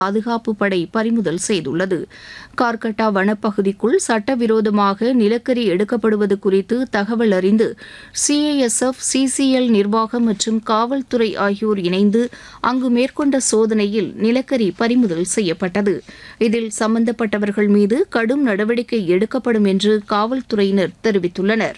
பாதுகாப்பு படை பறிமுதல் செய்துள்ளது கார்கட்டா வனப்பகுதிக்குள் சட்டவிரோதமாக நிலக்கரி எடுக்கப்படுவது குறித்து தகவல் அறிந்து சிஐஎஸ்எஃப் சிசிஎல் நிர்வாகம் மற்றும் காவல்துறை ஆகியோர் இணைந்து அங்கு மேற்கொண்ட சோதனையில் நிலக்கரி பறிமுதல் செய்யப்பட்டது இதில் சம்பந்தப்பட்டவர்கள் மீது கடும் நடவடிக்கை எடுக்கப்படும் என்று காவல்துறையினர் தெரிவித்துள்ளனர்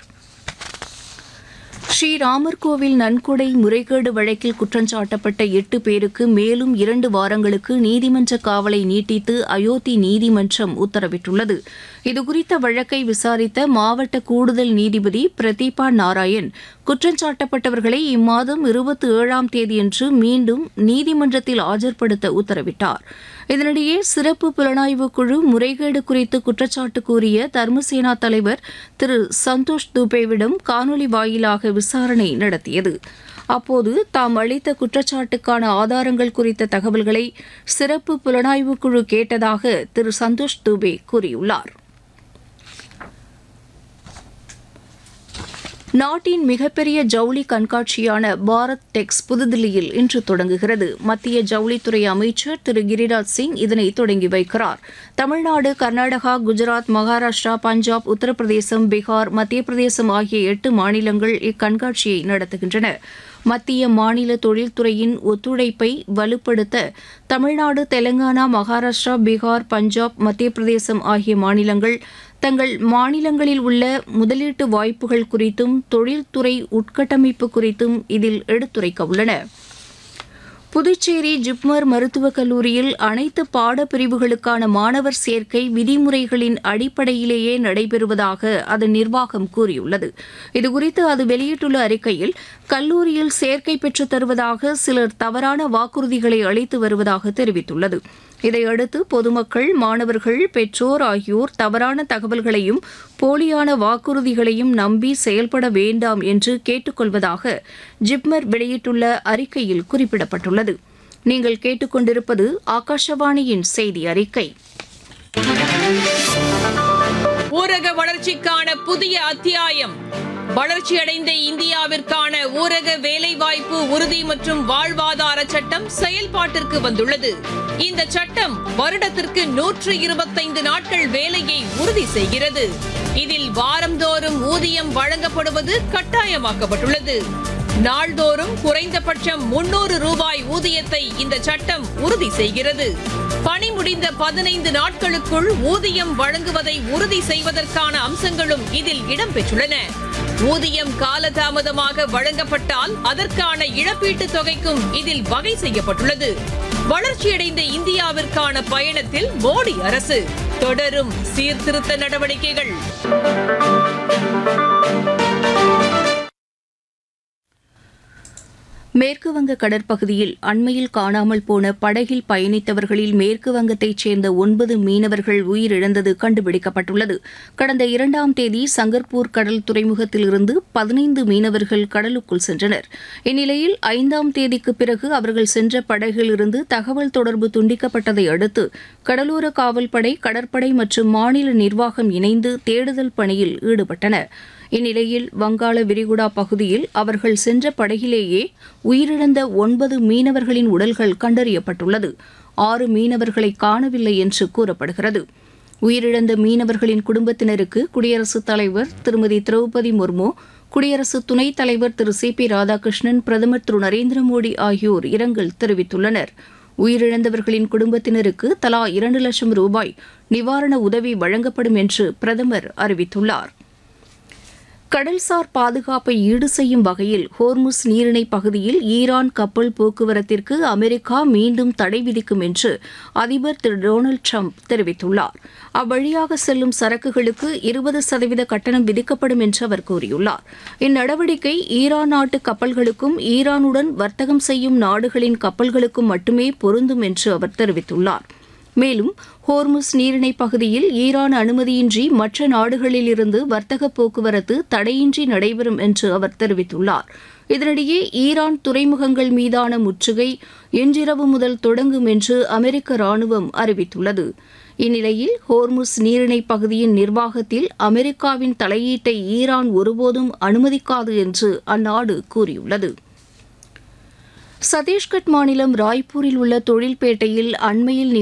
ஸ்ரீராமர் கோவில் நன்கொடை முறைகேடு வழக்கில் குற்றஞ்சாட்டப்பட்ட எட்டு பேருக்கு மேலும் இரண்டு வாரங்களுக்கு நீதிமன்ற காவலை நீட்டித்து அயோத்தி நீதிமன்றம் உத்தரவிட்டுள்ளது இதுகுறித்த வழக்கை விசாரித்த மாவட்ட கூடுதல் நீதிபதி பிரதீபா நாராயண் குற்றஞ்சாட்டப்பட்டவர்களை இம்மாதம் இருபத்தி ஏழாம் தேதியன்று மீண்டும் நீதிமன்றத்தில் ஆஜர்படுத்த உத்தரவிட்டார் இதனிடையே சிறப்பு புலனாய்வு குழு முறைகேடு குறித்து குற்றச்சாட்டு கூறிய தர்மசேனா தலைவர் திரு சந்தோஷ் துபேவிடம் காணொலி வாயிலாக விசாரணை நடத்தியது அப்போது தாம் அளித்த குற்றச்சாட்டுக்கான ஆதாரங்கள் குறித்த தகவல்களை சிறப்பு புலனாய்வு குழு கேட்டதாக திரு சந்தோஷ் துபே கூறியுள்ளார் நாட்டின் மிகப்பெரிய ஜவுளி கண்காட்சியான பாரத் டெக்ஸ் புதுதில்லியில் இன்று தொடங்குகிறது மத்திய ஜவுளித்துறை அமைச்சர் திரு கிரிராஜ் சிங் இதனை தொடங்கி வைக்கிறார் தமிழ்நாடு கர்நாடகா குஜராத் மகாராஷ்டிரா பஞ்சாப் உத்தரப்பிரதேசம் பீகார் மத்திய பிரதேசம் ஆகிய எட்டு மாநிலங்கள் இக்கண்காட்சியை நடத்துகின்றன மத்திய மாநில தொழில்துறையின் ஒத்துழைப்பை வலுப்படுத்த தமிழ்நாடு தெலங்கானா மகாராஷ்டிரா பீகார் பஞ்சாப் மத்திய பிரதேசம் ஆகிய மாநிலங்கள் தங்கள் மாநிலங்களில் உள்ள முதலீட்டு வாய்ப்புகள் குறித்தும் தொழில்துறை உட்கட்டமைப்பு குறித்தும் இதில் எடுத்துரைக்க உள்ளன புதுச்சேரி ஜிப்மர் மருத்துவக் கல்லூரியில் அனைத்து பாடப்பிரிவுகளுக்கான மாணவர் சேர்க்கை விதிமுறைகளின் அடிப்படையிலேயே நடைபெறுவதாக அதன் நிர்வாகம் கூறியுள்ளது இதுகுறித்து அது வெளியிட்டுள்ள அறிக்கையில் கல்லூரியில் சேர்க்கை பெற்றுத் தருவதாக சிலர் தவறான வாக்குறுதிகளை அளித்து வருவதாக தெரிவித்துள்ளது இதையடுத்து பொதுமக்கள் மாணவர்கள் பெற்றோர் ஆகியோர் தவறான தகவல்களையும் போலியான வாக்குறுதிகளையும் நம்பி செயல்பட வேண்டாம் என்று கேட்டுக்கொள்வதாக ஜிப்மர் வெளியிட்டுள்ள அறிக்கையில் குறிப்பிடப்பட்டுள்ளது நீங்கள் கேட்டுக்கொண்டிருப்பது ஆகாஷவாணியின் செய்தி அறிக்கை ஊரக வளர்ச்சிக்கான புதிய அத்தியாயம் வளர்ச்சியடைந்த இந்தியாவிற்கான ஊரக வேலைவாய்ப்பு உறுதி மற்றும் வாழ்வாதார சட்டம் செயல்பாட்டிற்கு வந்துள்ளது இந்த சட்டம் வருடத்திற்கு நூற்று இருபத்தைந்து நாட்கள் வேலையை உறுதி செய்கிறது இதில் வாரந்தோறும் ஊதியம் வழங்கப்படுவது கட்டாயமாக்கப்பட்டுள்ளது நாள்தோறும் குறைந்தபட்சம் முன்னூறு ரூபாய் ஊதியத்தை இந்த சட்டம் உறுதி செய்கிறது பணி முடிந்த பதினைந்து நாட்களுக்குள் ஊதியம் வழங்குவதை உறுதி செய்வதற்கான அம்சங்களும் இதில் இடம்பெற்றுள்ளன ஊதியம் காலதாமதமாக வழங்கப்பட்டால் அதற்கான இழப்பீட்டுத் தொகைக்கும் இதில் வகை செய்யப்பட்டுள்ளது வளர்ச்சியடைந்த இந்தியாவிற்கான பயணத்தில் மோடி அரசு தொடரும் சீர்திருத்த நடவடிக்கைகள் மேற்குவங்க கடற்பகுதியில் அண்மையில் காணாமல் போன படகில் பயணித்தவர்களில் மேற்கு வங்கத்தைச் சேர்ந்த ஒன்பது மீனவர்கள் உயிரிழந்தது கண்டுபிடிக்கப்பட்டுள்ளது கடந்த இரண்டாம் தேதி சங்கர்பூர் கடல் துறைமுகத்திலிருந்து பதினைந்து மீனவர்கள் கடலுக்குள் சென்றனர் இந்நிலையில் ஐந்தாம் தேதிக்கு பிறகு அவர்கள் சென்ற படகிலிருந்து தகவல் தொடர்பு துண்டிக்கப்பட்டதை அடுத்து கடலோர காவல்படை கடற்படை மற்றும் மாநில நிர்வாகம் இணைந்து தேடுதல் பணியில் ஈடுபட்டன இந்நிலையில் வங்காள விரிகுடா பகுதியில் அவர்கள் சென்ற படகிலேயே உயிரிழந்த ஒன்பது மீனவர்களின் உடல்கள் கண்டறியப்பட்டுள்ளது ஆறு மீனவர்களை காணவில்லை என்று கூறப்படுகிறது உயிரிழந்த மீனவர்களின் குடும்பத்தினருக்கு குடியரசுத் தலைவர் திருமதி திரௌபதி முர்மு குடியரசு துணைத் தலைவர் திரு சி பி ராதாகிருஷ்ணன் பிரதமர் திரு நரேந்திர மோடி ஆகியோர் இரங்கல் தெரிவித்துள்ளனர் உயிரிழந்தவர்களின் குடும்பத்தினருக்கு தலா இரண்டு லட்சம் ரூபாய் நிவாரண உதவி வழங்கப்படும் என்று பிரதமர் அறிவித்துள்ளார் கடல்சார் பாதுகாப்பை ஈடு செய்யும் வகையில் ஹோர்முஸ் நீரிணை பகுதியில் ஈரான் கப்பல் போக்குவரத்திற்கு அமெரிக்கா மீண்டும் தடை விதிக்கும் என்று அதிபர் திரு டொனால்டு ட்ரம்ப் தெரிவித்துள்ளார் அவ்வழியாக செல்லும் சரக்குகளுக்கு இருபது சதவீத கட்டணம் விதிக்கப்படும் என்று அவர் கூறியுள்ளார் இந்நடவடிக்கை ஈரான் நாட்டு கப்பல்களுக்கும் ஈரானுடன் வர்த்தகம் செய்யும் நாடுகளின் கப்பல்களுக்கும் மட்டுமே பொருந்தும் என்று அவர் தெரிவித்துள்ளார் மேலும் ஹோர்முஸ் நீரிணை பகுதியில் ஈரான் அனுமதியின்றி மற்ற நாடுகளில் இருந்து வர்த்தக போக்குவரத்து தடையின்றி நடைபெறும் என்று அவர் தெரிவித்துள்ளார் இதனிடையே ஈரான் துறைமுகங்கள் மீதான முற்றுகை இன்றிரவு முதல் தொடங்கும் என்று அமெரிக்க ராணுவம் அறிவித்துள்ளது இந்நிலையில் ஹோர்முஸ் நீரிணை பகுதியின் நிர்வாகத்தில் அமெரிக்காவின் தலையீட்டை ஈரான் ஒருபோதும் அனுமதிக்காது என்று அந்நாடு கூறியுள்ளது சத்தீஸ்கட் மாநிலம் ராய்ப்பூரில் உள்ள தொழில்பேட்டையில் அண்மையில்